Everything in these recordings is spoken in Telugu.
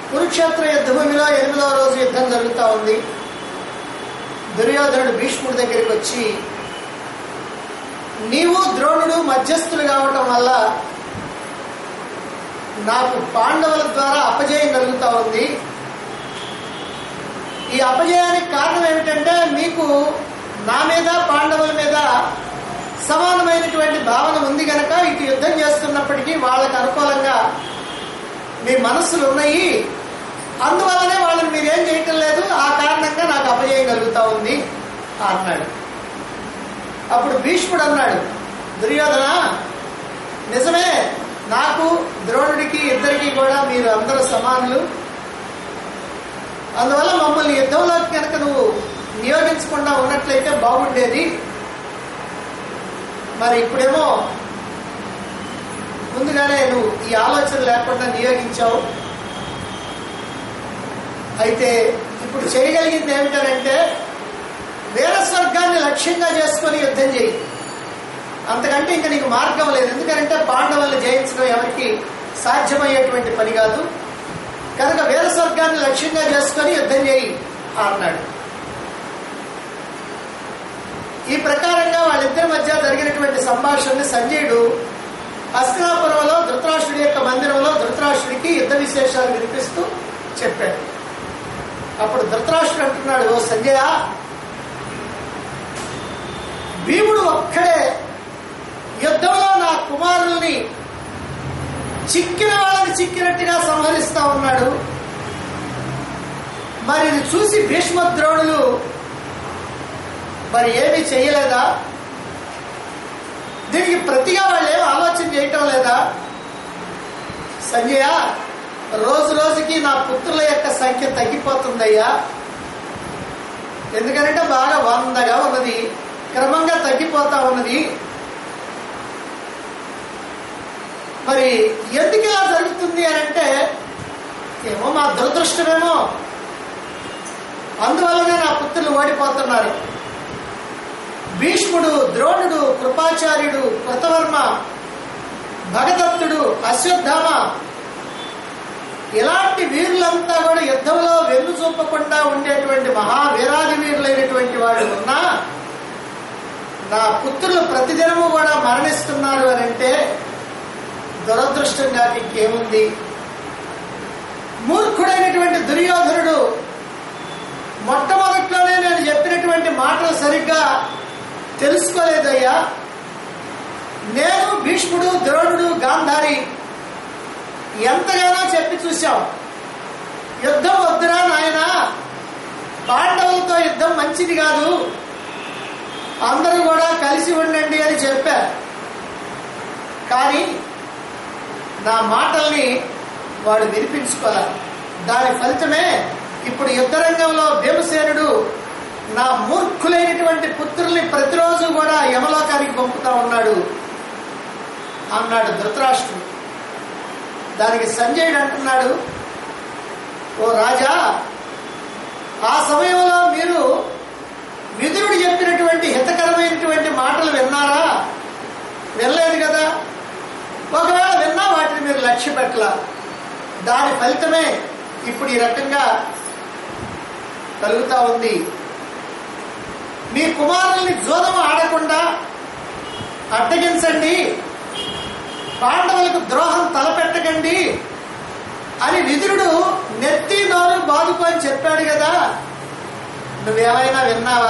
కురుక్షేత్ర యుద్ధభూమిలో ఎనిమిదవ రోజు యుద్ధం జరుగుతూ ఉంది దుర్యోధనుడు భీష్ముడి దగ్గరికి వచ్చి నీవు ద్రోణుడు మధ్యస్థులు కావటం వల్ల నాకు పాండవుల ద్వారా అపజయం కలుగుతా ఉంది ఈ అపజయానికి కారణం ఏమిటంటే మీకు నా మీద పాండవుల మీద సమానమైనటువంటి భావన ఉంది కనుక ఇటు యుద్ధం చేస్తున్నప్పటికీ వాళ్ళకు అనుకూలంగా మీ మనస్సులు ఉన్నాయి అందువల్లనే వాళ్ళని మీరేం చేయటం లేదు ఆ కారణంగా నాకు అపజయం కలుగుతా ఉంది అన్నాడు అప్పుడు భీష్ముడు అన్నాడు దుర్యోధన నిజమే నాకు ద్రోణుడికి ఇద్దరికి కూడా మీరు అందరూ సమానులు అందువల్ల మమ్మల్ని యుద్ధంలోకి కనుక నువ్వు నియోగించకుండా ఉన్నట్లయితే బాగుండేది మరి ఇప్పుడేమో ముందుగానే నువ్వు ఈ ఆలోచన లేకుండా నియోగించావు అయితే ఇప్పుడు చేయగలిగింది ఏమిటంటే వీర స్వర్గాన్ని లక్ష్యంగా చేసుకొని యుద్ధం చేయి అంతకంటే ఇంకా నీకు మార్గం లేదు ఎందుకంటే పాండవుల్ని జయించడం ఎవరికి సాధ్యమయ్యేటువంటి పని కాదు కనుక వీర స్వర్గాన్ని లక్ష్యంగా చేసుకొని యుద్ధం చేయి అన్నాడు ఈ ప్రకారంగా వాళ్ళిద్దరి మధ్య జరిగినటువంటి సంభాషణని సంజయుడు హస్తినాపురంలో ధృతరాష్ట్రుడి యొక్క మందిరంలో ధృతరాష్ట్రుడికి యుద్ధ విశేషాలు వినిపిస్తూ చెప్పాడు అప్పుడు ధృతరాష్ట్రుడు అంటున్నాడు ఓ సంజయ భీముడు ఒక్కడే యుద్ధంలో నా కుమారుల్ని చిక్కిన వాళ్ళని చిక్కినట్టుగా సంహరిస్తా ఉన్నాడు మరి ఇది చూసి భీష్మద్రోణులు మరి ఏమీ చేయలేదా దీనికి ప్రతిగా వాళ్ళు ఏం ఆలోచన చేయటం లేదా సంజయ రోజు రోజుకి నా పుత్రుల యొక్క సంఖ్య తగ్గిపోతుందయ్యా ఎందుకంటే బాగా వందగా ఉన్నది క్రమంగా తగ్గిపోతా ఉన్నది మరి ఎందుకు ఇలా జరుగుతుంది అని అంటే ఏమో మా దురదృష్టమేమో అందువల్లనే నా పుత్రులు ఓడిపోతున్నారు భీష్ముడు ద్రోణుడు కృపాచార్యుడు కృతవర్మ భగదత్తుడు అశ్వత్థామ ఇలాంటి వీరులంతా కూడా యుద్ధంలో వెన్ను చూపకుండా ఉండేటువంటి మహావీరాది వీరులైనటువంటి వాడు ఉన్నా నా పుత్రులు ప్రతిదినము కూడా మరణిస్తున్నారు అని అంటే దురదృష్టం కాక ఇంకేముంది మూర్ఖుడైనటువంటి దుర్యోధనుడు మొట్టమొదట్లోనే నేను చెప్పినటువంటి మాటలు సరిగ్గా తెలుసుకోలేదయ్యా నేను భీష్ముడు ద్రోణుడు గాంధారి ఎంతగానో చెప్పి చూశాం యుద్ధం వద్దురా నాయన పాండవులతో యుద్ధం మంచిది కాదు అందరూ కూడా కలిసి ఉండండి అని చెప్పారు కానీ నా మాటల్ని వాడు వినిపించుకోవాలి దాని ఫలితమే ఇప్పుడు యుద్ధరంగంలో భీమసేనుడు నా మూర్ఖులైనటువంటి పుత్రుల్ని ప్రతిరోజు కూడా యమలోకానికి పంపుతా ఉన్నాడు అన్నాడు ధృతరాష్ట్రుడు దానికి సంజయుడు అంటున్నాడు ఓ రాజా ఆ సమయంలో మీరు విదురుడు చెప్పినటువంటి హితకరమైనటువంటి మాటలు విన్నారా వినలేదు కదా ఒకవేళ విన్నా వాటిని మీరు లక్ష్య పెట్టల దాని ఫలితమే ఇప్పుడు ఈ రకంగా కలుగుతా ఉంది మీ కుమారుల్ని జోదం ఆడకుండా అడ్డగించండి పాండవులకు ద్రోహం తలపెట్టకండి అని విదురుడు నెత్తి నోరు బాదుకొని చెప్పాడు కదా నువ్వేమైనా విన్నావా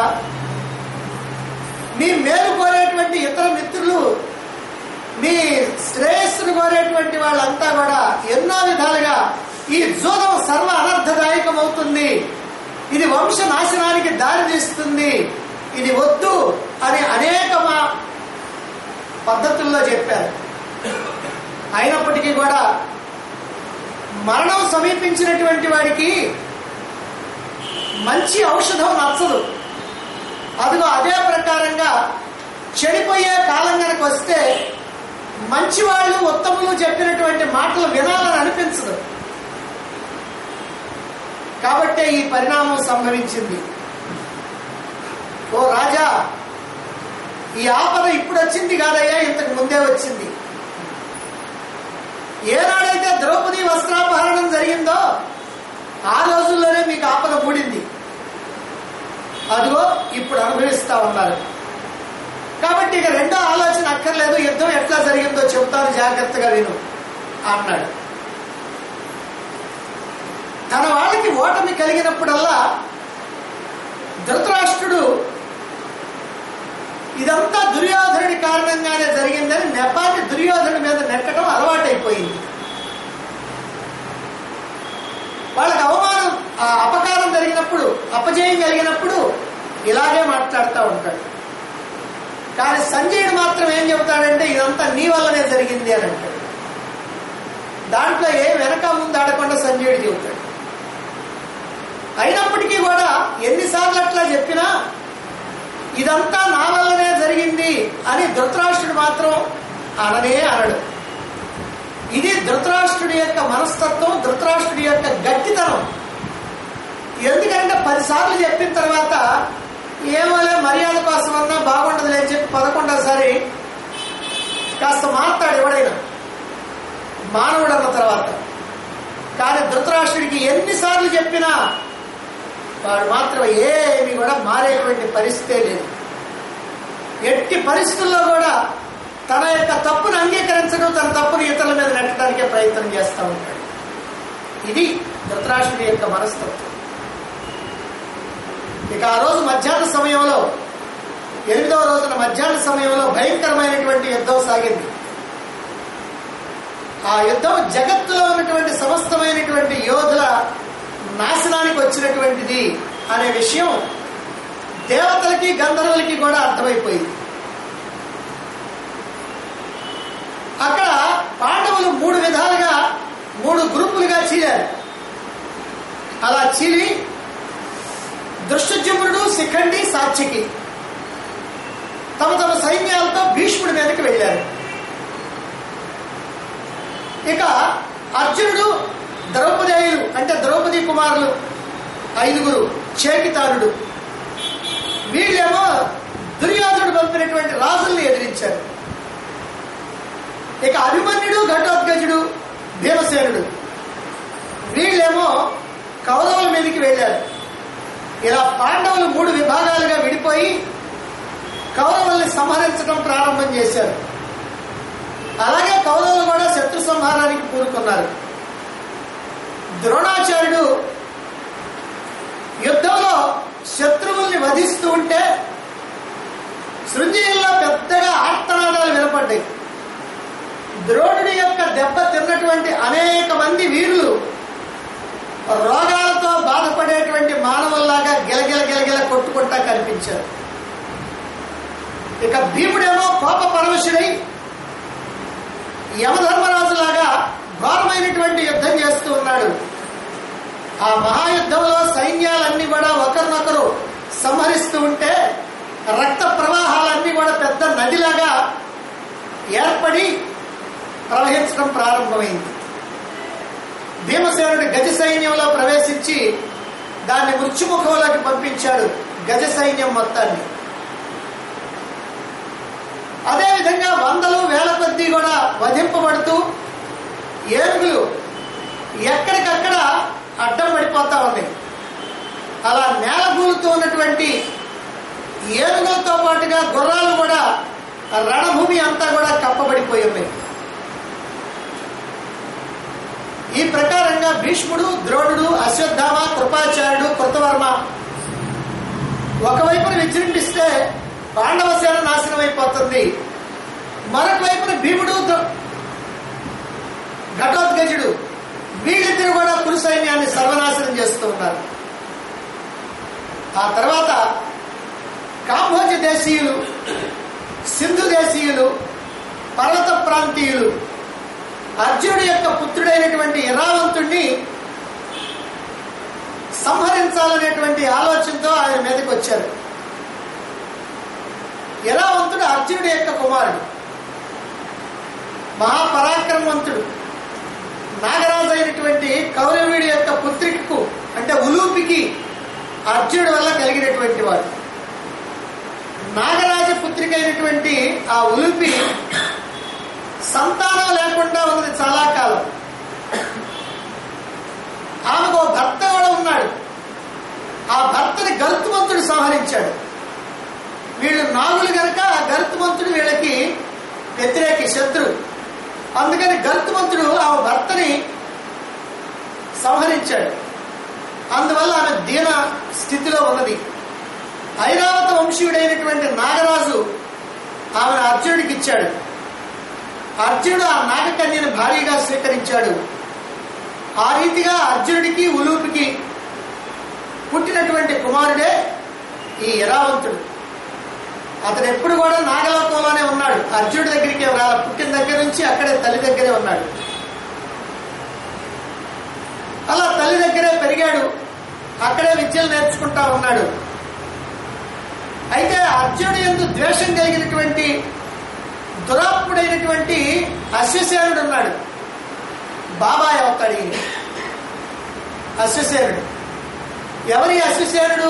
మీ మేలు కోరేటువంటి ఇతర మిత్రులు మీ శ్రేయస్సును కోరేటువంటి వాళ్ళంతా కూడా ఎన్నో విధాలుగా ఈ జూదం సర్వ అనర్థదాయకం అవుతుంది ఇది వంశ నాశనానికి దారి తీస్తుంది ఇది వద్దు అని అనేక మా పద్ధతుల్లో చెప్పారు అయినప్పటికీ కూడా మరణం సమీపించినటువంటి వాడికి మంచి ఔషధం నచ్చదు అదిగో అదే ప్రకారంగా చెడిపోయే కాలం కనుక వస్తే మంచి వాళ్ళు ఉత్తములు చెప్పినటువంటి మాటలు వినాలని అనిపించదు కాబట్టే ఈ పరిణామం సంభవించింది ఓ రాజా ఈ ఆపద ఇప్పుడు వచ్చింది కాదయ్యా ఇంతకు ముందే వచ్చింది ఏనాడైతే ద్రౌపది వస్త్రాపహరణం జరిగిందో ఆ రోజుల్లోనే మీకు ఆపద మూడింది అదిగో ఇప్పుడు అనుభవిస్తా ఉన్నారు కాబట్టి ఇక రెండో ఆలోచన అక్కర్లేదు యుద్ధం ఎట్లా జరిగిందో చెప్తాను జాగ్రత్తగా విను అన్నాడు తన వాళ్ళకి ఓటమి కలిగినప్పుడల్లా ధృతరాష్ట్రుడు ఇదంతా దుర్యోధనుడి కారణంగానే జరిగిందని నెపాన్ని దుర్యోధనుడి మీద నెట్టడం అలవాటైపోయింది వాళ్ళకి అవమానం ఆ అపకారం జరిగినప్పుడు అపజయం కలిగినప్పుడు ఇలాగే మాట్లాడుతూ ఉంటాడు కానీ సంజయుడు మాత్రం ఏం చెబుతాడంటే ఇదంతా నీ వల్లనే జరిగింది అని అంటాడు దాంట్లో ఏ వెనక ముందు ఆడకుండా సంజయుడు చెబుతాడు అయినప్పటికీ కూడా ఎన్నిసార్లు అట్లా చెప్పినా ఇదంతా నా వల్లనే జరిగింది అని ధృతరాష్ట్రుడు మాత్రం అననే అనడు ఇది ధృతరాష్ట్రుడి యొక్క మనస్తత్వం ధృతరాష్ట్రుడి యొక్క గట్టితనం ఎందుకంటే పదిసార్లు చెప్పిన తర్వాత ఏమోలే మర్యాద కోసం అన్నా బాగుండదులే అని చెప్పి పదకొండోసారి కాస్త మాట్లాడు ఎవడైనా మానవుడు అన్న తర్వాత కానీ ధృతరాష్ట్రుడికి ఎన్నిసార్లు చెప్పినా వాడు మాత్రం ఏమి కూడా మారేటువంటి పరిస్థితే లేదు ఎట్టి పరిస్థితుల్లో కూడా తన యొక్క తప్పును అంగీకరించడం తన తప్పును ఇతరుల మీద నెట్టడానికే ప్రయత్నం చేస్తూ ఉంటాడు ఇది ధృతరాష్ట్రుడి యొక్క మనస్తత్వం ఇక ఆ రోజు మధ్యాహ్న సమయంలో ఎనిమిదవ రోజున మధ్యాహ్న సమయంలో భయంకరమైనటువంటి యుద్ధం సాగింది ఆ యుద్ధం జగత్తులో ఉన్నటువంటి సమస్తమైనటువంటి యోధుల నాశనానికి వచ్చినటువంటిది అనే విషయం దేవతలకి గంధర్వులకి కూడా అర్థమైపోయింది అక్కడ పాండవులు మూడు విధాలుగా మూడు గ్రూపులుగా చీలారు అలా చీలి దృష్టజుమ్నుడు శిఖండి సాక్షికి తమ తమ సైన్యాలతో భీష్ముడి మీదకి వెళ్ళారు ఇక అర్జునుడు ద్రౌపదేయులు అంటే ద్రౌపది కుమారులు ఐదుగురు చేకితారుడు వీళ్ళేమో దుర్యోధనుడు పంపినటువంటి రాజుల్ని ఎదిరించారు ఇక అభిమన్యుడు ఘటోత్కజుడు భీమసేనుడు వీళ్ళేమో కౌరవుల మీదకి వెళ్ళారు ఇలా పాండవులు మూడు విభాగాలుగా విడిపోయి కౌరవుల్ని సంహరించడం ప్రారంభం చేశారు అలాగే కౌరవులు కూడా శత్రు సంహారానికి పూనుకున్నారు ద్రోణాచార్యుడు యుద్ధంలో శత్రువుల్ని వధిస్తూ ఉంటే శృంజీల్లో పెద్దగా ఆర్తనాదాలు వినపడ్డాయి ద్రోణుడి యొక్క దెబ్బ తిన్నటువంటి అనేక మంది వీరులు రోగాలతో బాధపడేటువంటి మానవుల్లాగా గిలగిల గిలగిల కొట్టుకుంటా కనిపించారు ఇక భీముడేమో కోప పరమశుడై యమధర్మరాజులాగా ఘోరమైనటువంటి యుద్ధం చేస్తూ ఉన్నాడు ఆ మహాయుద్ధంలో సైన్యాలన్నీ కూడా ఒకరినొకరు సంహరిస్తూ ఉంటే రక్త ప్రవాహాలన్నీ కూడా పెద్ద నదిలాగా ఏర్పడి ప్రవహించడం ప్రారంభమైంది భీమసేనుడి గజ సైన్యంలో ప్రవేశించి దాన్ని మృత్యుముఖంలోకి పంపించాడు గజ సైన్యం మొత్తాన్ని అదేవిధంగా వందలు వేల కొద్దీ కూడా వధింపబడుతూ ఏనుగులు ఎక్కడికక్కడ అడ్డం పడిపోతా ఉన్నాయి అలా నేలగూలుతూ ఉన్నటువంటి ఏనుగులతో పాటుగా గుర్రాలు కూడా రణభూమి అంతా కూడా కప్పబడిపోయి ఉన్నాయి ఈ ప్రకారంగా భీష్ముడు ద్రోణుడు అశ్వత్థామ కృపాచార్యుడు కృతవర్మ ఒకవైపున విజృంభిస్తే పాండవ సేన నాశనం అయిపోతుంది మరొక వైపున భీముడు ద్రౌ- ఘటోత్కజుడు వీళ్ళిద్దరు కూడా కురు సైన్యాన్ని సర్వనాశనం చేస్తూ ఉన్నారు ఆ తర్వాత కాంభోజ దేశీయులు సింధు దేశీయులు పర్వత ప్రాంతీయులు అర్జునుడి యొక్క పుత్రుడైనటువంటి ఇరావంతుణ్ణి సంహరించాలనేటువంటి ఆలోచనతో ఆయన మీదకి వచ్చారు ఇరావంతుడు అర్జునుడి యొక్క కుమారుడు మహాపరాక్రమవంతుడు నాగరాజు అయినటువంటి కౌరవుడి యొక్క పుత్రికకు అంటే ఉలూపికి అర్జునుడి వల్ల కలిగినటువంటి వాడు నాగరాజ పుత్రిక అయినటువంటి ఆ ఉలుపి సంతానం లేకుండా ఉన్నది చాలా కాలం ఆమెకు ఓ భర్త కూడా సంహరించాడు వీళ్ళు నాగులు గనక గరుత్మంతుడు వీళ్ళకి వ్యతిరేకి శత్రు అందుకని గరుత్మంతుడు ఆ భర్తని సంహరించాడు అందువల్ల ఆమె దీన స్థితిలో ఉన్నది ఐరావత వంశీయుడైనటువంటి నాగరాజు ఆమెను అర్జునుడికి ఇచ్చాడు అర్జునుడు ఆ నాగకన్యను భారీగా స్వీకరించాడు ఆ రీతిగా అర్జునుడికి ఉలూపికి పుట్టినటువంటి కుమారుడే ఈ ఇరావంతుడు అతను ఎప్పుడు కూడా నాగలోకంలోనే ఉన్నాడు అర్జునుడి దగ్గరికి రాల పుట్టిన దగ్గర నుంచి అక్కడే తల్లి దగ్గరే ఉన్నాడు అలా తల్లి దగ్గరే పెరిగాడు అక్కడే విద్యలు నేర్చుకుంటా ఉన్నాడు అయితే అర్జునుడు ఎందు ద్వేషం కలిగినటువంటి దురాత్ముడైనటువంటి అశ్వసేనుడు ఉన్నాడు బాబాయ్ అవుతాడు ఈయన అశ్వసేనుడు ఎవరి అశ్వసేనుడు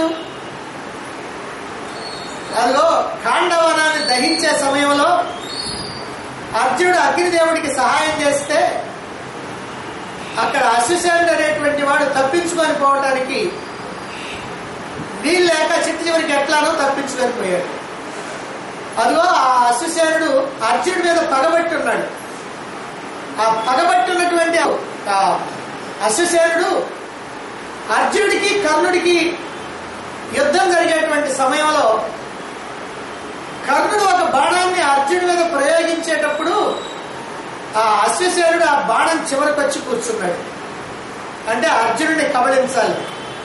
అదిగో కాండవనాన్ని దహించే సమయంలో అర్జునుడు అగ్నిదేవుడికి సహాయం చేస్తే అక్కడ అశ్వసేనుడు అనేటువంటి వాడు తప్పించుకొని పోవటానికి వీలు లేక చిట్ట చివరికి ఎట్లానో తప్పించుకొని పోయాడు అదిగో ఆ అశ్వసేనుడు అర్జునుడి మీద పగబట్టి ఉన్నాడు ఆ పగబట్టి ఉన్నటువంటి ఆ అశ్వసేనుడు అర్జునుడికి కర్ణుడికి యుద్ధం జరిగేటువంటి సమయంలో కర్ణుడు ఒక బాణాన్ని అర్జునుడి మీద ప్రయోగించేటప్పుడు ఆ అశ్వసేనుడు ఆ బాణం చివరికి వచ్చి కూర్చున్నాడు అంటే అర్జునుడిని కబళించాలి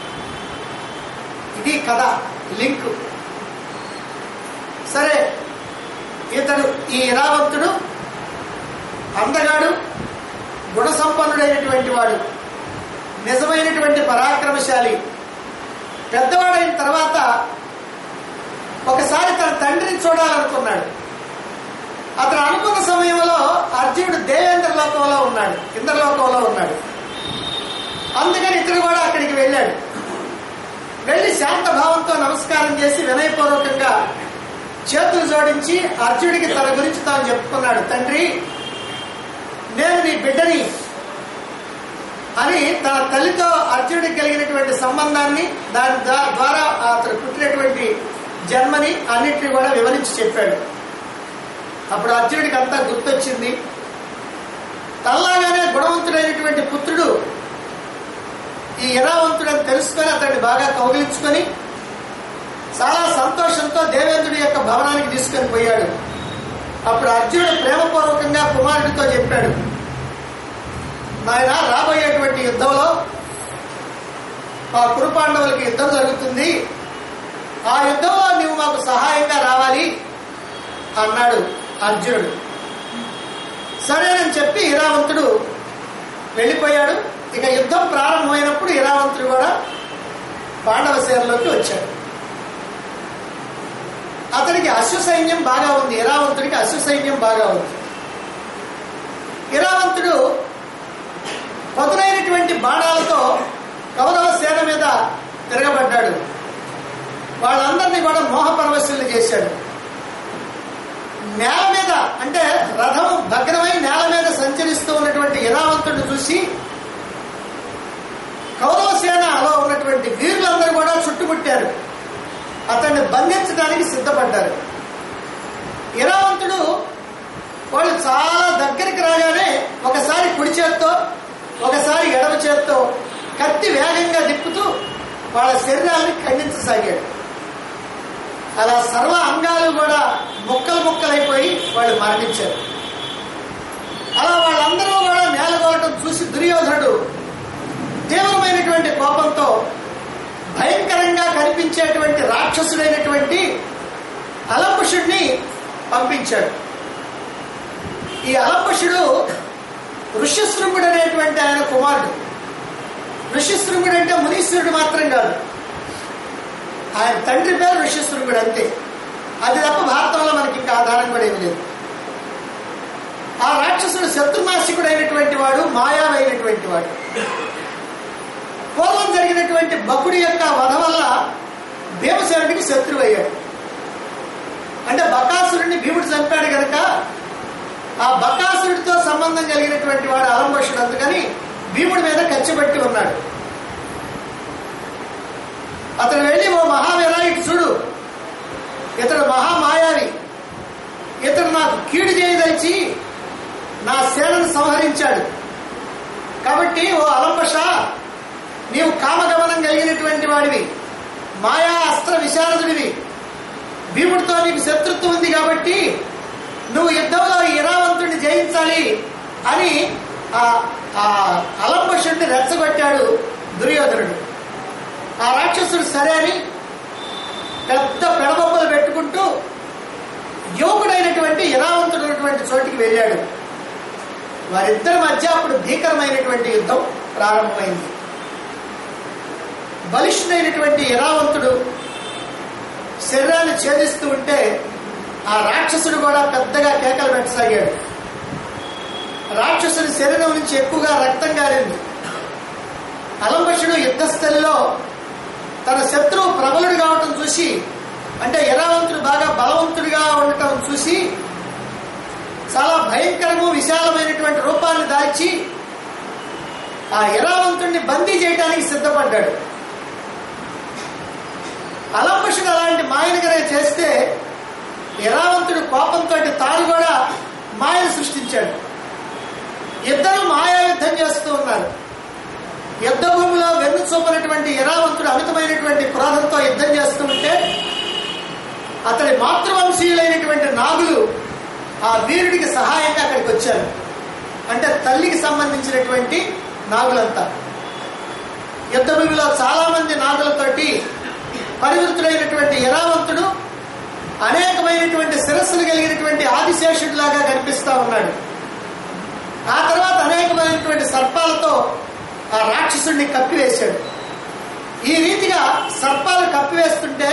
ఇది కథ లింక్ సరే ఇతడు ఈ ఇరావంతుడు అందగాడు గుణసంపన్నుడైనటువంటి వాడు నిజమైనటువంటి పరాక్రమశాలి పెద్దవాడైన తర్వాత ఒకసారి తన తండ్రిని చూడాలనుకున్నాడు అతను అనుకున్న సమయంలో అర్జునుడు దేవేంద్ర లోకంలో ఉన్నాడు ఇంద్రలోకంలో ఉన్నాడు అందుకని ఇతడు కూడా అక్కడికి వెళ్ళాడు వెళ్ళి శాంత భావంతో నమస్కారం చేసి వినయపూర్వకంగా చేతులు జోడించి అర్జునుడికి తన గురించి తాను చెప్పుకున్నాడు తండ్రి నేను నీ బిడ్డని అని తన తల్లితో అర్జునుడికి కలిగినటువంటి సంబంధాన్ని దాని ద్వా- ద్వారా అతను పుట్టినటువంటి జన్మని అన్నిటిని కూడా వివరించి చెప్పాడు అప్పుడు అర్జునుడికి అంతా గుర్తొచ్చింది తల్లాగానే గుణవంతుడైనటువంటి పుత్రుడు ఈ ఇరావంతుడని తెలుసుకొని అతన్ని బాగా కౌగిలించుకొని చాలా సంతోషంతో దేవేంద్రుడి యొక్క భవనానికి తీసుకొని పోయాడు అప్పుడు అర్జునుడు ప్రేమపూర్వకంగా కుమారుడితో చెప్పాడు నాయన రాబోయేటువంటి యుద్ధంలో మా కురుపాండవులకి యుద్ధం జరుగుతుంది ఆ యుద్ధంలో నువ్వు మాకు సహాయంగా రావాలి అన్నాడు అర్జునుడు సరేనని చెప్పి ఇరావంతుడు వెళ్ళిపోయాడు ఇక యుద్ధం ప్రారంభమైనప్పుడు ఇరావంతుడు కూడా పాండవ సేనలోకి వచ్చాడు అతనికి అశ్వ సైన్యం బాగా ఉంది ఇరావంతుడికి అశ్వ సైన్యం బాగా ఉంది ఇరావంతుడు పదునైనటువంటి బాణాలతో కౌరవ సేన మీద తిరగబడ్డాడు వాళ్ళందరినీ కూడా మోహపరవశులు చేశాడు నేల మీద అంటే రథం భగ్నమై నేల మీద సంచరిస్తూ ఉన్నటువంటి ఇరావంతుడిని చూసి కౌరవ సేనలో ఉన్నటువంటి వీరులందరూ కూడా చుట్టుముట్టారు అతన్ని బంధించడానికి సిద్ధపడ్డారు ఇరావంతుడు వాళ్ళు చాలా దగ్గరికి రాగానే ఒకసారి కుడి చేత్తో ఒకసారి ఎడమ చేత్తో కత్తి వేగంగా తిప్పుతూ వాళ్ళ శరీరాన్ని ఖండించసాగాడు అలా సర్వ అంగాలు కూడా ముక్కలు ముక్కలైపోయి వాళ్ళు మరణించారు అలా వాళ్ళందరూ కూడా నేలగొలటం చూసి దుర్యోధనుడు తీవ్రమైనటువంటి కోపంతో భయంకరంగా కనిపించేటువంటి రాక్షసుడైనటువంటి అలంపుషుడిని పంపించాడు ఈ అలంపుషుడు ఋష్యశృంగుడు అనేటువంటి ఆయన కుమారుడు ఋష్యశృంగుడు అంటే మునీశ్వరుడు మాత్రం కాదు ఆయన తండ్రి పేరు ఋష్యశృంగుడు అంతే అది తప్ప భారతంలో మనకి ఇంకా ఆధారం కూడా ఏమి లేదు ఆ రాక్షసుడు శత్రునాశకుడు అయినటువంటి వాడు మాయావైనటువంటి వాడు పూర్వం జరిగినటువంటి బకుడి యొక్క వధ వల్ల భీమసేనుడికి శత్రువు అయ్యాడు అంటే బకాసురుడిని భీముడు చంపాడు కనుక ఆ బకాసురుడితో సంబంధం కలిగినటువంటి వాడు అలంబషుడు అందుకని భీముడి మీద కచ్చిపెట్టి ఉన్నాడు అతను వెళ్ళి ఓ మహావీర ఇటు చూడు ఇతడు మహామాయావి ఇతడు నాకు కీడు చేయదలిచి నా సేనను సంహరించాడు కాబట్టి ఓ అలంబష నీవు కామగమనం కలిగినటువంటి వాడివి మాయా అస్త్ర విశారదుడివి భీముడితో నీకు శత్రుత్వం ఉంది కాబట్టి నువ్వు యుద్ధంలో ఈ ఇరావంతుడిని జయించాలి అని ఆ ఆ అలంబషుడిని రెచ్చగొట్టాడు దుర్యోధనుడు ఆ రాక్షసుడు సరే అని పెద్ద పెడబొబ్బలు పెట్టుకుంటూ యువకుడైనటువంటి ఇరావంతుడు ఉన్నటువంటి చోటికి వెళ్ళాడు వారిద్దరి మధ్య అప్పుడు భీకరమైనటువంటి యుద్ధం ప్రారంభమైంది బలిష్ఠుడైనటువంటి ఇరావంతుడు శరీరాన్ని ఛేదిస్తూ ఉంటే ఆ రాక్షసుడు కూడా పెద్దగా కేకలు పెట్టసాగాడు రాక్షసుడి శరీరం నుంచి ఎక్కువగా రక్తం గారింది అలంబషుడు యుద్ధస్థలిలో తన శత్రువు ప్రబలుడు కావటం చూసి అంటే ఇరావంతుడు బాగా బలవంతుడిగా ఉండటం చూసి చాలా భయంకరము విశాలమైనటువంటి రూపాన్ని దాల్చి ఆ ఇరావంతుడిని బందీ చేయడానికి సిద్ధపడ్డాడు అలంబషుడు అలాంటి మాయనగరే చేస్తే ఇరావంతుడు కోపంతో తాను కూడా మాయను సృష్టించాడు ఇద్దరు మాయా యుద్ధం చేస్తూ ఉన్నారు యుద్ధ భూమిలో వెన్ను చూపనటువంటి ఇరావంతుడు అమితమైనటువంటి క్రోధంతో యుద్ధం చేస్తూ ఉంటే అతడి మాతృవంశీయులైనటువంటి నాగులు ఆ వీరుడికి సహాయంగా అక్కడికి వచ్చారు అంటే తల్లికి సంబంధించినటువంటి నాగులంతా యుద్ధ భూమిలో చాలా మంది నాగులతోటి పరివృత్తుడైనటువంటి ఇరావంతుడు అనేకమైనటువంటి శిరస్సులు కలిగినటువంటి ఆదిశేషుడిలాగా కనిపిస్తా ఉన్నాడు ఆ తర్వాత అనేకమైనటువంటి సర్పాలతో ఆ రాక్షసుడిని కప్పివేశాడు ఈ రీతిగా సర్పాలు కప్పివేస్తుంటే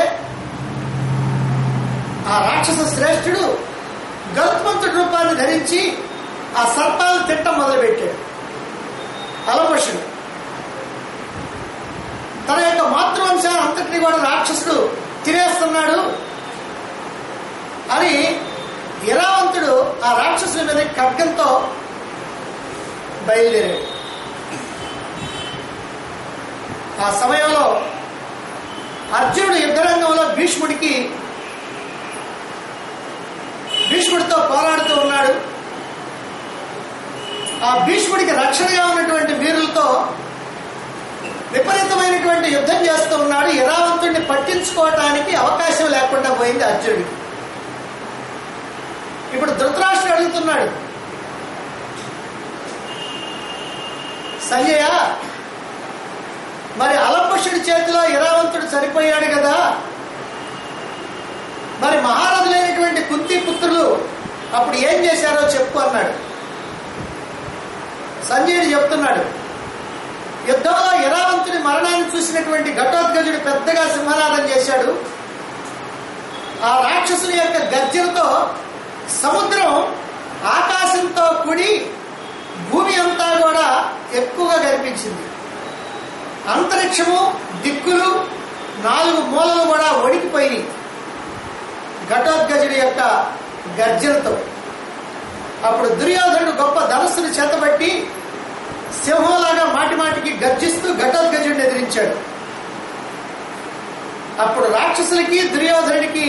ఆ రాక్షస శ్రేష్ఠుడు గరుత్మంతుడి రూపాన్ని ధరించి ఆ సర్పాలను తిట్టం మొదలుపెట్టాడు అలపషుడు తన యొక్క మాతృవంశాన్ని అంతటిని కూడా రాక్షసుడు తినేస్తున్నాడు అని ఇరావంతుడు ఆ రాక్షసుడి మీద ఖడ్గంతో బయలుదేరాడు ఆ సమయంలో అర్జునుడు యుద్ధరంగంలో భీష్ముడికి భీష్ముడితో పోరాడుతూ ఉన్నాడు ఆ భీష్ముడికి రక్షణగా ఉన్నటువంటి వీరులతో విపరీతమైనటువంటి యుద్ధం చేస్తూ ఉన్నాడు ఇరావంతుడిని పట్టించుకోవటానికి అవకాశం లేకుండా పోయింది అర్జునుడికి ఇప్పుడు ధృతరాష్ట్రుడు అడుగుతున్నాడు సంజయ మరి అలంబషుడి చేతిలో ఇరావంతుడు చనిపోయాడు కదా మరి మహారథులైనటువంటి కుంతి పుత్రులు అప్పుడు ఏం చేశారో చెప్పు అన్నాడు సంజయుడు చెప్తున్నాడు యుద్ధంలో ఇరావంతుని మరణాన్ని చూసినటువంటి ఘటోత్కజుడు పెద్దగా సింహనాదం చేశాడు ఆ రాక్షసుని యొక్క గర్జనతో సముద్రం ఆకాశంతో కూడి భూమి అంతా కూడా ఎక్కువగా కనిపించింది అంతరిక్షము దిక్కులు నాలుగు మూలలు కూడా వణికిపోయినాయి ఘటోద్గజుడి యొక్క గర్జనతో అప్పుడు దుర్యోధనుడు గొప్ప ధనస్సును చేతబట్టి సింహంలాగా మాటి మాటికి గర్జిస్తూ ఘటోద్గజుడిని ఎదిరించాడు అప్పుడు రాక్షసులకి దుర్యోధనుడికి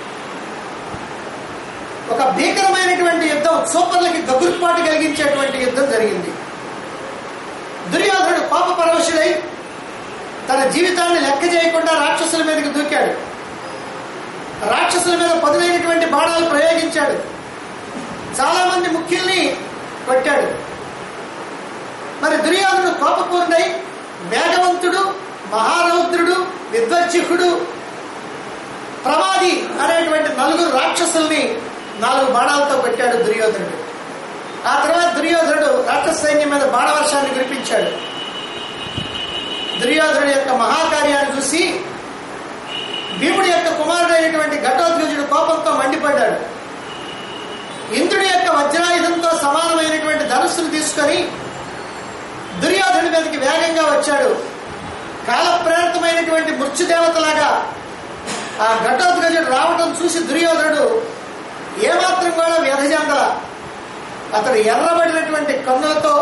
ఒక భీకరమైనటువంటి యుద్ధం సూపర్లకి గగురుపాటు కలిగించేటువంటి యుద్ధం జరిగింది దుర్యోధనుడు కోప పరవశుడై తన జీవితాన్ని లెక్క చేయకుండా రాక్షసుల మీదకి దూకాడు రాక్షసుల మీద పదునైనటువంటి బాణాలు ప్రయోగించాడు చాలా మంది ముఖ్యుల్ని కొట్టాడు మరి దుర్యోధనుడు కోపపూర్ణై వేగవంతుడు మహారౌద్రుడు విద్వజ్జిహుడు ప్రమాది అనేటువంటి నలుగురు రాక్షసుల్ని నాలుగు బాణాలతో కొట్టాడు దుర్యోధనుడు ఆ తర్వాత దుర్యోధనుడు రాక్షస సైన్యం మీద బాణవర్షాన్ని కురిపించాడు దుర్యోధనుడి యొక్క మహాకార్యాన్ని చూసి భీముడి యొక్క కుమారుడైనటువంటి ఘటోద్గజుడు కోపంతో మండిపడ్డాడు ఇంద్రుడి యొక్క వజ్రాయుధంతో సమానమైనటువంటి ధనుస్సును తీసుకొని దుర్యోధనుడి మీదకి వేగంగా వచ్చాడు కాలప్రేరితమైనటువంటి మృత్యుదేవతలాగా ఆ ఘటోద్గజుడు రావటం చూసి దుర్యోధనుడు ఏమాత్రం కూడా వ్యధజందల అతడు ఎర్రబడినటువంటి కన్నులతో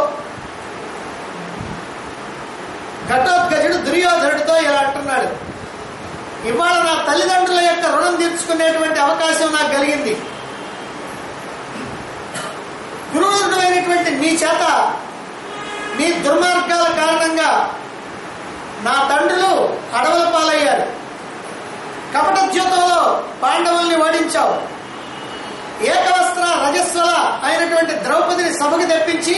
ఘటోద్గజుడు దుర్యోధనుడితో ఇలా అంటున్నాడు ఇవాళ నా తల్లిదండ్రుల యొక్క రుణం తీర్చుకునేటువంటి అవకాశం నాకు కలిగింది క్రూరుడైనటువంటి నీ చేత నీ దుర్మార్గాల కారణంగా నా తండ్రులు అడవుల పాలయ్యారు కపట ద్యూతంలో పాండవుల్ని ఓడించావు ఏకవస్త్ర రజస్వల అయినటువంటి ద్రౌపదిని సభకు తెప్పించి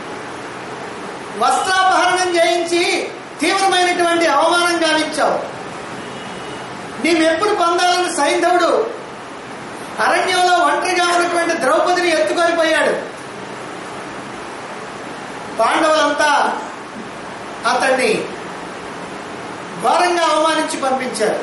వస్త్రాపహరణం చేయించి తీవ్రమైనటువంటి అవమానం గావించావు నీ మెప్పును పొందాలని సైంధవుడు అరణ్యంలో ఒంటరిగా ఉన్నటువంటి ద్రౌపదిని ఎత్తుకొని పోయాడు పాండవులంతా అతన్ని ఘోరంగా అవమానించి పంపించారు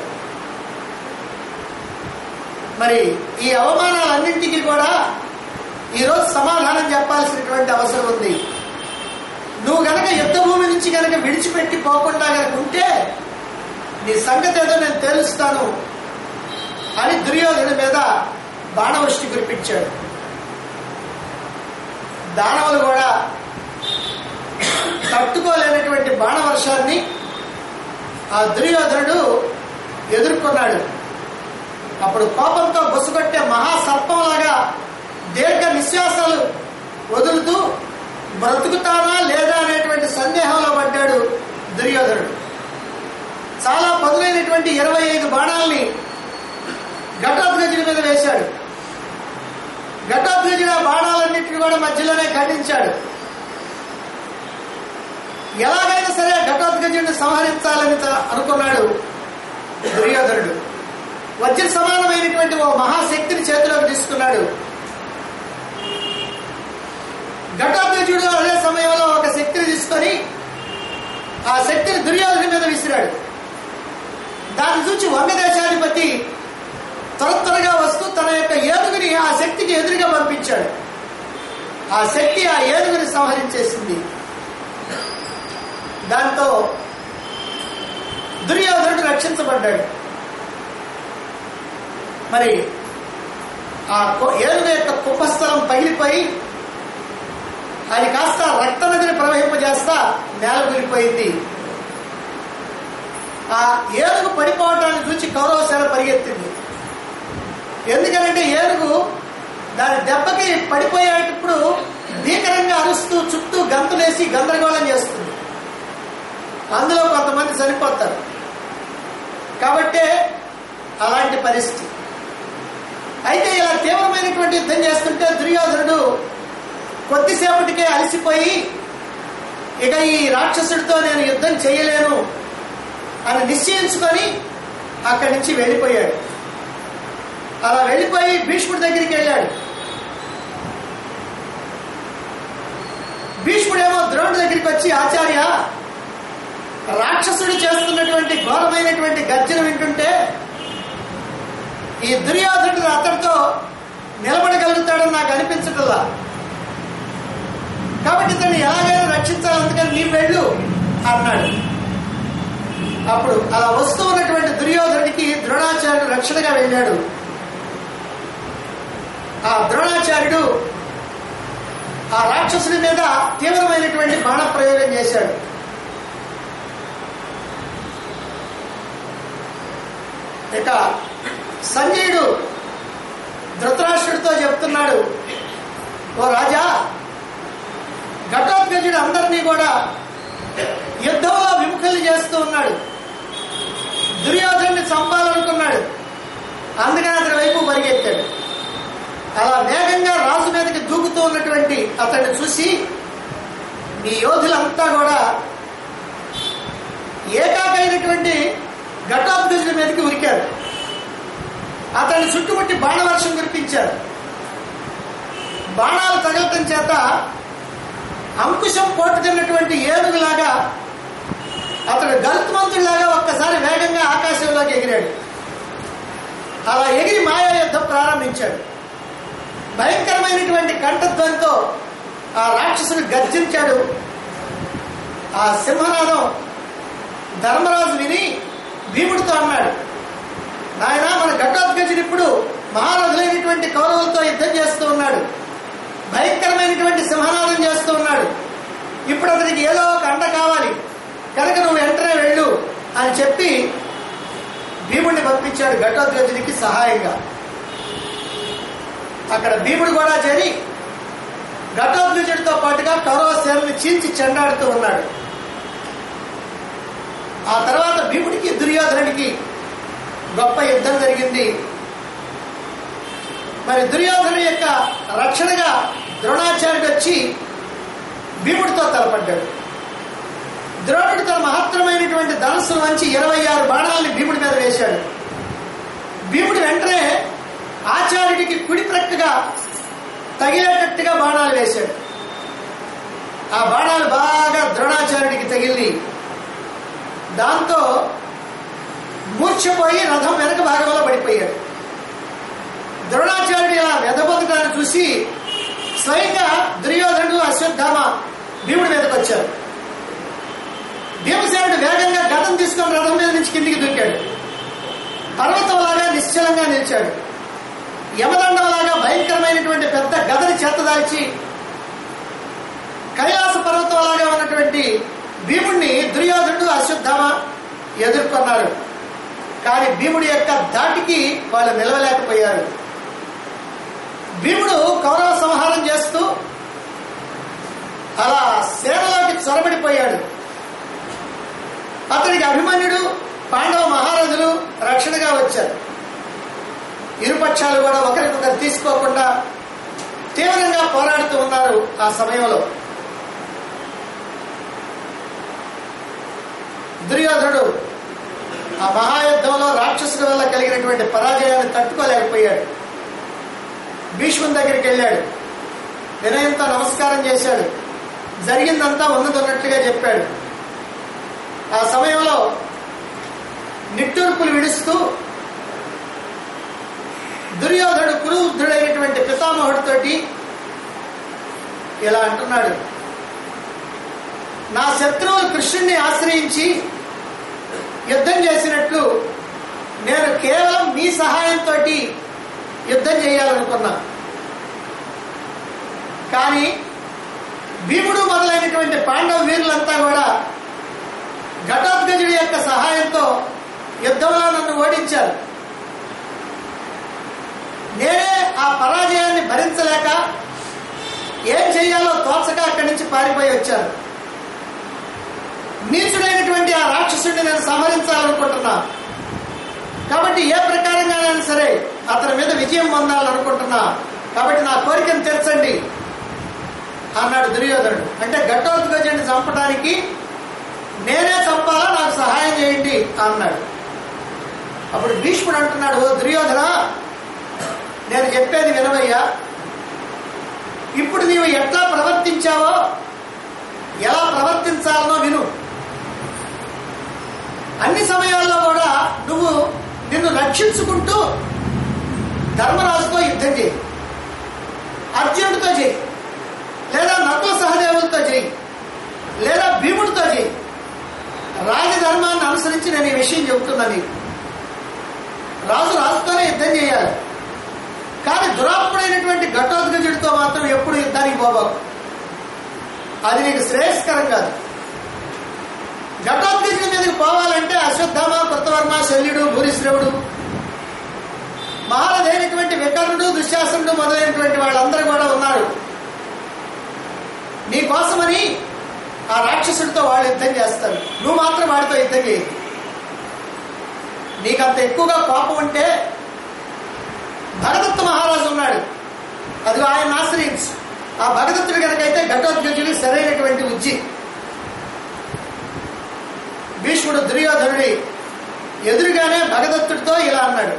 మరి ఈ అవమానాలన్నింటికీ కూడా ఈరోజు సమాధానం చెప్పాల్సినటువంటి అవసరం ఉంది నువ్వు గనక యుద్ధ భూమి నుంచి గనక విడిచిపెట్టి పోకుండా గనక ఉంటే నీ సంగతి ఏదో నేను తేలుస్తాను అని దుర్యోధన మీద బాణవృష్టి కురిపించాడు దానవులు కూడా తట్టుకోలేనటువంటి బాణవర్షాన్ని ఆ దుర్యోధనుడు ఎదుర్కొన్నాడు అప్పుడు కోపంతో బొసుకొట్టే మహాసర్పంలాగా దీర్ఘ నిశ్వాసాలు వదులుతూ బ్రతుకుతానా లేదా అనేటువంటి సందేహంలో పడ్డాడు దుర్యోధనుడు చాలా పదులైనటువంటి ఇరవై ఐదు బాణాలని ఘటోద్గజుడి మీద వేశాడు ఘటోద్గజుడు ఆ బాణాలన్నింటినీ కూడా మధ్యలోనే ఖండించాడు ఎలాగైనా సరే ఘటోద్గజుడిని సంహరించాలని త- అనుకున్నాడు దుర్యోధనుడు వజ్ర సమానమైనటువంటి ఓ మహాశక్తిని చేతిలోకి తీసుకున్నాడు ఘటోద్గజుడు అదే సమయంలో ఒక శక్తిని తీసుకొని ఆ శక్తిని దుర్యోధన మీద విసిరాడు దాన్ని చూచి వంగదేశాధిపతి త్వర త్వరగా వస్తూ తన యొక్క ఏనుగుని ఆ శక్తికి ఎదురుగా పంపించాడు ఆ శక్తి ఆ ఏనుగుని సంహరించేసింది దాంతో దుర్యోధనుడు రక్షించబడ్డాడు మరి ఆ కొ- ఏనుగు యొక్క కుపస్థలం పగిలిపోయి అది కాస్త రక్త నదిని ప్రవహింపజేస్తా నేల కూలిపోయింది ఆ ఏనుగు పడిపోవటాన్ని చూసి కౌరవ సేన పరిగెత్తింది ఎందుకనంటే ఏనుగు దాని దెబ్బకి పడిపోయేటప్పుడు భీకరంగా అరుస్తూ చుట్టూ గంతులేసి గందరగోళం చేస్తుంది అందులో కొంతమంది చనిపోతారు కాబట్టే అలాంటి పరిస్థితి అయితే ఇలా తీవ్రమైనటువంటి యుద్ధం చేస్తుంటే దుర్యోధనుడు కొద్దిసేపటికే అలసిపోయి ఇక ఈ రాక్షసుడితో నేను యుద్ధం చేయలేను అని నిశ్చయించుకొని అక్కడి నుంచి వెళ్ళిపోయాడు అలా వెళ్ళిపోయి భీష్ముడి దగ్గరికి వెళ్ళాడు భీష్ముడేమో ద్రోణుడి దగ్గరికి వచ్చి ఆచార్య రాక్షసుడు చేస్తున్నటువంటి ఘోరమైనటువంటి గర్జన వింటుంటే ఈ దుర్యోధనుడు అతడితో నిలబడగలుగుతాడని నాకు అనిపించటల్లా కాబట్టి ఇతన్ని ఎలాగైనా రక్షించాలి అందుకని నీవు వెళ్ళు అన్నాడు అప్పుడు అలా వస్తూ ఉన్నటువంటి దుర్యోధనుడికి ద్రోణాచార్యుడు రక్షణగా వెళ్ళాడు ఆ ద్రోణాచార్యుడు ఆ రాక్షసుడి మీద తీవ్రమైనటువంటి బాణ ప్రయోగం చేశాడు ఇక సంజయుడు ధృతరాష్ట్రుడితో చెప్తున్నాడు ఓ రాజా ఘటోత్కచుడు అందరినీ కూడా యుద్ధంలో విముఖులు చేస్తూ ఉన్నాడు దుర్యోధనుని చంపాలనుకున్నాడు అందుకని అతని వైపు పరిగెత్తాడు అలా వేగంగా రాజు మీదకి దూకుతూ ఉన్నటువంటి అతన్ని చూసి మీ యోధులంతా కూడా ఏకాకైనటువంటి ఘటోత్కచుడి మీదకి ఉరికారు అతన్ని చుట్టుముట్టి బాణవర్షం కురిపించారు బాణాలు తగలటం చేత అంకుశం పోటుతున్నటువంటి ఏనుగులాగా అతడు గరుత్మంతుడిలాగా ఒక్కసారి వేగంగా ఆకాశంలోకి ఎగిరాడు అలా ఎగిరి మాయా యుద్ధం ప్రారంభించాడు భయంకరమైనటువంటి కంఠధ్వనితో ఆ రాక్షసుడు గర్జించాడు ఆ సింహనాదం ధర్మరాజు విని భీముడితో అన్నాడు నాయన మన ఘటోత్కచుడు ఇప్పుడు మహారథులైనటువంటి కౌరవులతో యుద్ధం చేస్తూ ఉన్నాడు భయంకరమైనటువంటి సింహనాదం చేస్తూ ఉన్నాడు ఇప్పుడు అతనికి ఏదో ఒక అండ కావాలి కనుక నువ్వు వెంటనే వెళ్ళు అని చెప్పి భీముడు భీముడిని పంపించాడు ఘటోత్కచుడికి సహాయంగా అక్కడ భీముడు కూడా చేరి ఘటోత్కచుడితో పాటుగా కౌరవ సేనని చీల్చి చెండాడుతూ ఉన్నాడు ఆ తర్వాత భీముడికి దుర్యోధనుడికి గొప్ప యుద్ధం జరిగింది మరి దుర్యోధను యొక్క రక్షణగా ద్రోణాచార్యుడు వచ్చి భీముడితో తలపడ్డాడు ద్రోణుడు తన మహత్తరమైనటువంటి ధనస్సు వంచి ఇరవై ఆరు బాణాలని భీముడి మీద వేశాడు భీముడు వెంటనే ఆచార్యుడికి కుడి ప్రక్కగా తగిలేటట్టుగా బాణాలు వేశాడు ఆ బాణాలు బాగా ద్రోణాచార్యుడికి తగిలి దాంతో మూర్ఛపోయి రథం వెనక భాగంలో పడిపోయాడు ద్రోణాచార్యుడు ఇలా వెదబొదటాన్ని చూసి స్వయంగా దుర్యోధనుడు అశ్వత్థామ భీముడి మీదకి వచ్చారు భీమసేనుడు వేగంగా గతం తీసుకొని రథం మీద నుంచి కిందికి దూకాడు పర్వతంలాగా నిశ్చలంగా నిలిచాడు యమదండంలాగా భయంకరమైనటువంటి పెద్ద గదని చేతదాల్చి కైలాస పర్వతంలాగా ఉన్నటువంటి భీముడిని దుర్యోధనుడు అశ్వత్థామ ఎదుర్కొన్నారు కానీ భీముడి యొక్క దాటికి వాళ్ళు నిలవలేకపోయారు భీముడు కౌరవ సంహారం చేస్తూ అలా సేనలోకి చొరబడిపోయాడు అతనికి అభిమన్యుడు పాండవ మహారాజులు రక్షణగా వచ్చారు ఇరుపక్షాలు కూడా ఒకరికొకరు తీసుకోకుండా తీవ్రంగా పోరాడుతూ ఉన్నారు ఆ సమయంలో దుర్యోధనుడు ఆ మహాయుద్ధంలో రాక్షసుల వల్ల కలిగినటువంటి పరాజయాన్ని తట్టుకోలేకపోయాడు భీష్ముని దగ్గరికి వెళ్ళాడు వినయంతో నమస్కారం చేశాడు జరిగిందంతా ఉన్నదన్నట్లుగా చెప్పాడు ఆ సమయంలో నిట్టూర్పులు విడుస్తూ దుర్యోధనుడు కురువృద్ధుడైనటువంటి పితామహుడితోటి ఇలా అంటున్నాడు నా శత్రువులు కృష్ణుణ్ణి ఆశ్రయించి యుద్ధం చేసినట్లు నేను కేవలం మీ సహాయంతో యుద్ధం చేయాలనుకున్నా కానీ భీముడు మొదలైనటువంటి పాండవ వీరులంతా కూడా ఘటోత్కజుడి యొక్క సహాయంతో యుద్ధంలో నన్ను ఓడించారు నేనే ఆ పరాజయాన్ని భరించలేక ఏం చేయాలో తోచక అక్కడి నుంచి పారిపోయి వచ్చాను నీచుడైనటువంటి ఆ రాక్షసుడిని నేను సంహరించాలనుకుంటున్నా కాబట్టి ఏ ప్రకారంగానైనా సరే అతని మీద విజయం పొందాలనుకుంటున్నా కాబట్టి నా కోరికను తీర్చండి అన్నాడు దుర్యోధనుడు అంటే ఘటోత్కజుడిని చంపడానికి నేనే చంపాలా నాకు సహాయం చేయండి అన్నాడు అప్పుడు భీష్ముడు అంటున్నాడు ఓ దుర్యోధన నేను చెప్పేది వినవయ్యా ఇప్పుడు నీవు ఎట్లా ప్రవర్తించావో ఎలా ప్రవర్తించాలనో విను అన్ని సమయాల్లో కూడా నువ్వు నిన్ను రక్షించుకుంటూ ధర్మరాజుతో యుద్ధం చేయి అర్జునుడితో చేయి లేదా నకుల సహదేవులతో చేయి లేదా భీముడితో చేయి రాజధర్మాన్ని అనుసరించి నేను ఈ విషయం చెబుతున్నా నీకు రాజు రాజుతోనే యుద్ధం చేయాలి కానీ దురాత్ముడైనటువంటి ఘటోద్గజుడితో మాత్రం ఎప్పుడు యుద్ధానికి పోబావు అది నీకు శ్రేయస్కరం కాదు ఘటోద్గజుడి మీదకి పోవాలంటే అశ్వత్థామ కృతవర్మ శల్యుడు భూరిశ్రవుడు మహారథైనటువంటి వికర్ణుడు దుశ్శాసనుడు మొదలైనటువంటి వాళ్ళందరూ కూడా ఉన్నారు నీ కోసమని ఆ రాక్షసుడితో వాళ్ళు యుద్ధం చేస్తారు నువ్వు మాత్రం వాడితో యుద్ధం చేయి నీకంత ఎక్కువగా కోపం ఉంటే భగదత్త మహారాజు ఉన్నాడు అది ఆయన ఆశ్రయించు ఆ భగదత్తుడి కనుకైతే ఘటోద్గజుడు సరైనటువంటి ఉజ్జి భీష్ముడు దుర్యోధనుడి ఎదురుగానే భగదత్తుడితో ఇలా అన్నాడు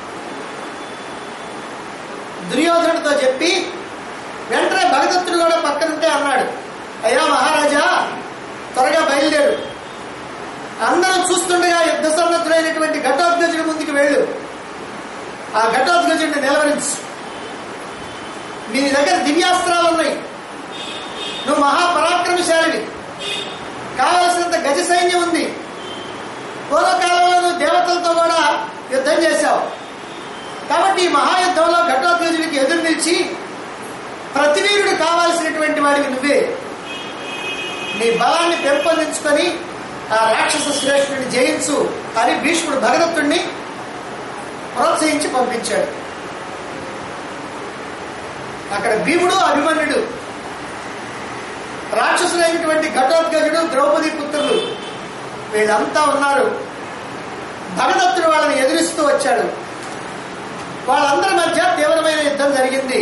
దుర్యోధనుడితో చెప్పి వెంటనే భగదత్తుడు కూడా పక్కనుంటే అన్నాడు అయ్యా మహారాజా త్వరగా బయలుదేరు అందరం చూస్తుండగా యుద్ధ సన్నద్ధుడైనటువంటి ఘటోద్గజుడి ముందుకు వెళ్ళు ఆ ఘటోద్గజుడిని నిలవరించు నీ దగ్గర దివ్యాస్త్రాలు ఉన్నాయి నువ్వు మహాపరాక్రమశాలివి కావలసినంత గజ సైన్యం ఉంది పూర్వకాలంలో నువ్వు దేవతలతో కూడా యుద్ధం చేశావు కాబట్టి ఈ మహాయుద్ధంలో ఘటోద్గజుడికి ఎదురు నిలిచి ప్రతివీరుడు కావాల్సినటువంటి వాడివి నువ్వే నీ బలాన్ని పెంపొందించుకొని ఆ రాక్షస శ్రేష్ఠుడిని జయించు అని భీష్ముడు భగదత్తుడిని ప్రోత్సహించి పంపించాడు అక్కడ భీముడు అభిమన్యుడు రాక్షసులైనటువంటి ఘటోద్గజుడు ద్రౌపది పుత్రులు వీళ్ళంతా ఉన్నారు భగదత్తుడు వాళ్ళని ఎదురిస్తూ వచ్చాడు వాళ్ళందరి మధ్య తీవ్రమైన యుద్ధం జరిగింది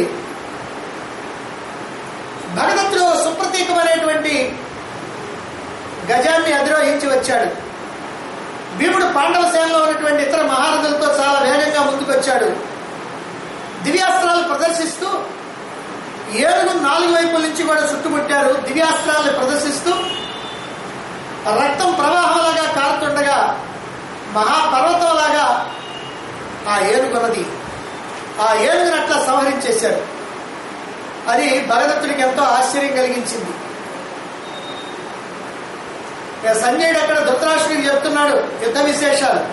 భగదత్తుడు సుప్రతీకమైనటువంటి గజాన్ని అధిరోహించి వచ్చాడు భీముడు పాండవ సేనలో ఉన్నటువంటి ఇతర మహారథులతో చాలా వేగంగా ముందుకొచ్చాడు దివ్యాస్త్రాలు ప్రదర్శిస్తూ ఏనుగు నాలుగు వైపుల నుంచి కూడా చుట్టుముట్టారు దివ్యాస్త్రాలను ప్రదర్శిస్తూ రక్తం ప్రవాహంలాగా కారుతుండగా మహాపర్వతంలాగా ఆ ఏనుగున్నది ఆ ఏనుగుని అట్లా సంహరించేశారు అది భగదత్తుడికి ఎంతో ఆశ్చర్యం కలిగించింది ఇక సంజయుడు అక్కడ ధృతరాష్ట్రుడికి చెప్తున్నాడు యుద్ధ విశేషాలు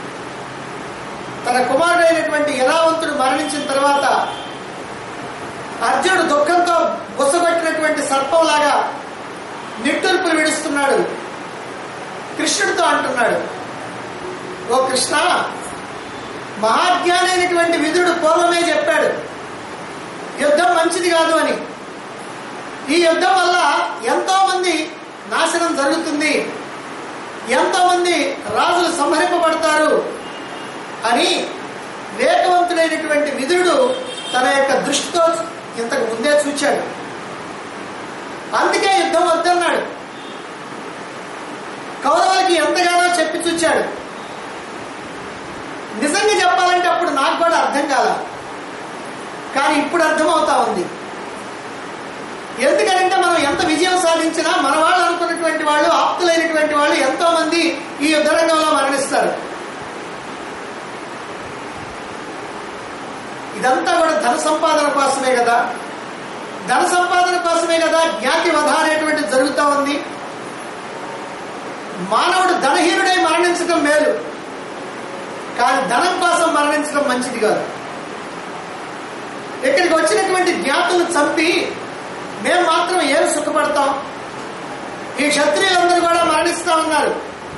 తన కుమారుడైనటువంటి యనావంతుడు మరణించిన తర్వాత అర్జునుడు దుఃఖంతో బుసగొట్టినటువంటి సర్పంలాగా నిట్టూర్పులు విడుస్తున్నాడు కృష్ణుడితో అంటున్నాడు ఓ కృష్ణ మహాజ్ఞాని అయినటువంటి విదురుడు పూర్వమే చెప్పాడు యుద్ధం మంచిది కాదు అని ఈ యుద్ధం వల్ల ఎంతో మంది నాశనం జరుగుతుంది ఎంతో మంది రాజులు సంహరింపబడతారు అని వివేకవంతుడైనటువంటి విదురుడు తన యొక్క దృష్టితో ఇంతకు ముందే చూచాడు అందుకే యుద్ధం వద్దన్నాడు కౌరవులకి ఎంతగానో చెప్పి చూచాడు నిజంగా చెప్పాలంటే అప్పుడు నాకు కూడా అర్థం కాల కానీ ఇప్పుడు అర్థమవుతా ఉంది ఎందుకంటే మనం ఎంత విజయం సాధించినా మన వాళ్ళు అనుకున్నటువంటి వాళ్ళు ఆప్తులైనటువంటి వాళ్ళు ఎంతో మంది ఈ యుద్ధ రంగంలో మరణిస్తారు ఇదంతా కూడా ధన సంపాదన కోసమే కదా ధన సంపాదన కోసమే కదా జ్ఞాతి వధ అనేటువంటిది జరుగుతూ ఉంది మానవుడు ధనహీనుడై మరణించడం మేలు కానీ ధనం కోసం మరణించడం మంచిది కాదు ఇక్కడికి వచ్చినటువంటి జ్ఞాతులను చంపి మేము మాత్రం ఏమి సుఖపడతాం ఈ క్షత్రియులందరూ కూడా మరణిస్తా ఉన్నారు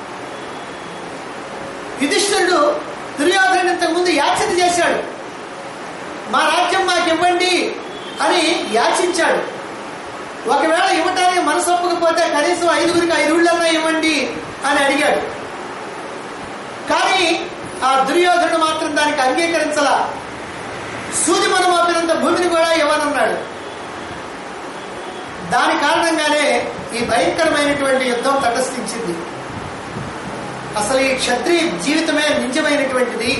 యుధిష్ఠుడు దుర్యోధను ఇంతకుముందు యాచన చేశాడు మా రాజ్యం మాకు ఇవ్వండి అని యాచించాడు ఒకవేళ ఇవ్వటానికి మనసు ఒప్పకపోతే కనీసం ఐదుగురికి ఐదుళ్ళన్నా ఇవ్వండి అని అడిగాడు కానీ ఆ దుర్యోధనుడు మాత్రం దానికి అంగీకరించలా సూది మనం ఆపినంత భూమిని కూడా ఇవ్వనన్నాడు దాని కారణంగానే ఈ భయంకరమైనటువంటి యుద్ధం తటస్థించింది అసలు ఈ క్షత్రియ జీవితమే నిజమైనటువంటిది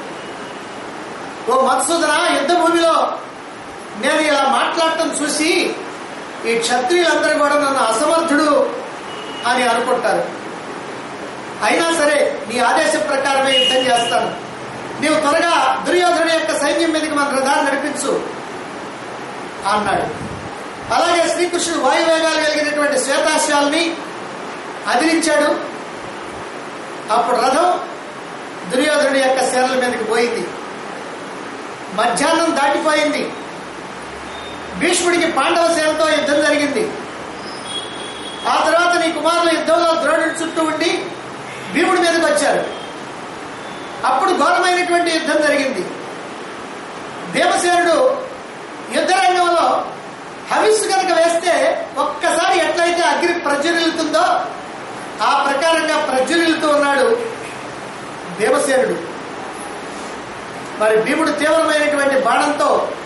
ఓ మధుసూదన యుద్ధ భూమిలో నేను ఇలా మాట్లాడటం చూసి ఈ క్షత్రియులందరూ కూడా నన్ను అసమర్థుడు అని అనుకుంటారు అయినా సరే నీ ఆదేశం ప్రకారమే యుద్ధం చేస్తాను నీవు త్వరగా దుర్యోధను యొక్క సైన్యం మీదకి మన రథాన్ని నడిపించు అన్నాడు అలాగే శ్రీకృష్ణుడు వాయువేగాలు కలిగినటువంటి శ్వేతాశ్వాల్ని అదిలించాడు అప్పుడు రథం దుర్యోధనుడి యొక్క సేనల మీదకి పోయింది మధ్యాహ్నం దాటిపోయింది భీష్ముడికి పాండవ సేనతో యుద్ధం జరిగింది ఆ తర్వాత నీ కుమారులు యుద్ధంలో ద్రోణుడి చుట్టూ ఉండి భీముడి మీదకి వచ్చారు అప్పుడు ఘోరమైనటువంటి యుద్ధం జరిగింది భీమసేనుడు యుద్ధ రంగంలో హవిస్సు కనుక వేస్తే ఒక్కసారి ఎట్లయితే అగ్ని ప్రజ్వరిల్లుతుందో ఆ ప్రకారంగా ప్రజ్వరిల్లుతూ ఉన్నాడు భీమసేనుడు మరి భీముడు తీవ్రమైనటువంటి బాణంతో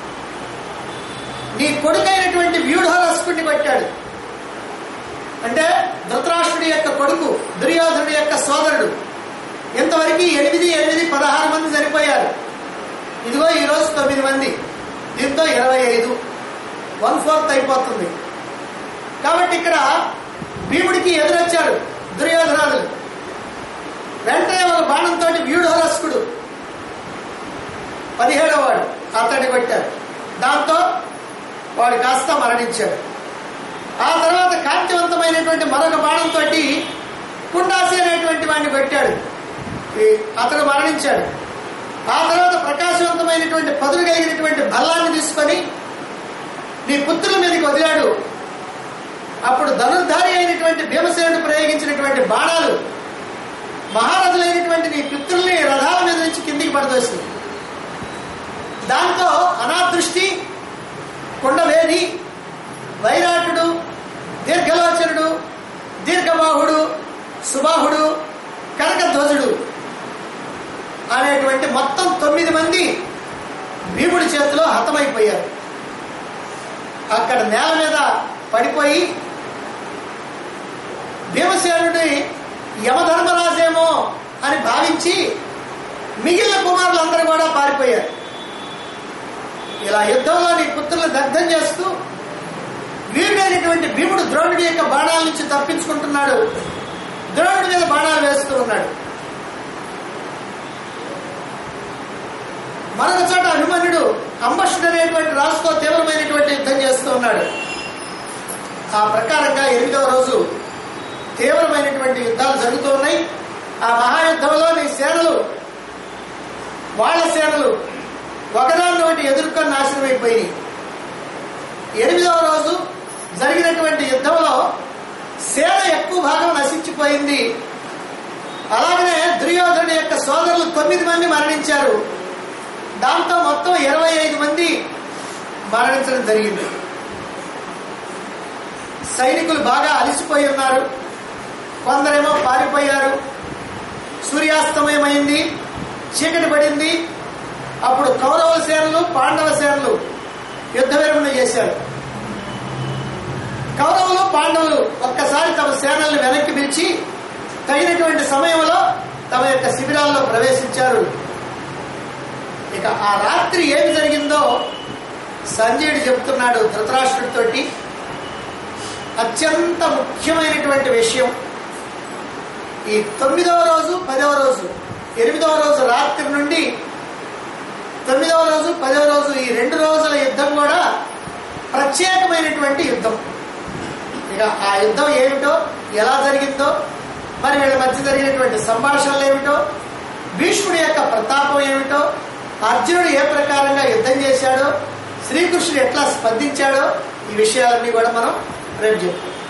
నీ కొడుకైనటువంటి వ్యూఢరస్కుడిని కొట్టాడు అంటే ధృతరాష్ట్రుడి యొక్క కొడుకు దుర్యోధనుడి యొక్క సోదరుడు ఇంతవరకు ఎనిమిది ఎనిమిది పదహారు మంది చనిపోయారు ఇదిగో ఈరోజు తొమ్మిది మంది దీంతో ఇరవై ఐదు వన్ ఫోర్త్ అయిపోతుంది కాబట్టి ఇక్కడ భీముడికి ఎదురొచ్చాడు దుర్యోధనాదులు వెంటనే ఒక బాణంతో వ్యూఢరస్కుడు పదిహేడవ వాడు అతడి కొట్టారు దాంతో వాడు కాస్త మరణించాడు ఆ తర్వాత కాంతివంతమైనటువంటి మరొక బాణంతో కుండాసి అనేటువంటి వాడిని కొట్టాడు ఈ అతడు మరణించాడు ఆ తర్వాత ప్రకాశవంతమైనటువంటి పదులు కలిగినటువంటి బల్లాన్ని తీసుకొని నీ పుత్రుల మీదకి వదిలాడు అప్పుడు ధనుర్ధారి అయినటువంటి భీమసేనుడు ప్రయోగించినటువంటి బాణాలు మహారథులైనటువంటి నీ పుత్రుల్ని రథాల మీద నుంచి కిందికి పడదోసింది దాంతో అనాదృష్టి కుండవేది వైరాటుడు దీర్ఘలోచనుడు దీర్ఘబాహుడు సుబాహుడు కనకధ్వజుడు అనేటువంటి మొత్తం తొమ్మిది మంది భీముడి చేతిలో హతమైపోయారు అక్కడ నేల మీద పడిపోయి భీమసేనుడి యమధర్మరాజేమో అని భావించి మిగిలిన కుమారులందరూ కూడా పారిపోయారు ఇలా యుద్ధంలో నీ పుత్రులు దగ్ధం చేస్తూ వీరుడైనటువంటి భీముడు ద్రోణుడి యొక్క బాణాల నుంచి తప్పించుకుంటున్నాడు ద్రోణుడి మీద బాణాలు వేస్తూ ఉన్నాడు మరొక చోట అభిమన్యుడు అంబష్టుడు అనేటువంటి రాజుతో తీవ్రమైనటువంటి యుద్ధం చేస్తూ ఉన్నాడు ఆ ప్రకారంగా ఎనిమిదవ రోజు తీవ్రమైనటువంటి యుద్ధాలు జరుగుతూ ఉన్నాయి ఆ మహాయుద్ధంలో నీ సేనలు వాళ్ళ సేనలు ఒకదాన్ని ఒకటి ఎదుర్కొని నాశనం అయిపోయినాయి ఎనిమిదవ రోజు జరిగినటువంటి యుద్ధంలో సేన ఎక్కువ భాగం నశించిపోయింది అలాగనే దుర్యోధనుడి యొక్క సోదరులు తొమ్మిది మంది మరణించారు దాంతో మొత్తం ఇరవై ఐదు మంది మరణించడం జరిగింది సైనికులు బాగా అలసిపోయి ఉన్నారు కొందరేమో పారిపోయారు సూర్యాస్తమయమైంది చీకటి పడింది అప్పుడు కౌరవ సేనలు పాండవ సేనలు యుద్ధ విరమణ చేశారు కౌరవులు పాండవులు ఒక్కసారి తమ సేనల్ని వెనక్కి పిలిచి తగినటువంటి సమయంలో తమ యొక్క శిబిరాల్లో ప్రవేశించారు ఇక ఆ రాత్రి ఏమి జరిగిందో సంజయుడు చెప్తున్నాడు ధృతరాష్ట్రుడితోటి అత్యంత ముఖ్యమైనటువంటి విషయం ఈ తొమ్మిదవ రోజు పదవ రోజు ఎనిమిదవ రోజు రాత్రి నుండి తొమ్మిదవ రోజు పదవ రోజు ఈ రెండు రోజుల యుద్ధం కూడా ప్రత్యేకమైనటువంటి యుద్ధం ఇక ఆ యుద్ధం ఏమిటో ఎలా జరిగిందో మరి వీళ్ళ మధ్య జరిగినటువంటి సంభాషణలు ఏమిటో భీష్ముడి యొక్క ప్రతాపం ఏమిటో అర్జునుడు ఏ ప్రకారంగా యుద్ధం చేశాడో శ్రీకృష్ణుడు ఎట్లా స్పందించాడో ఈ విషయాలన్నీ కూడా మనం రేపు చెప్పుకుందాం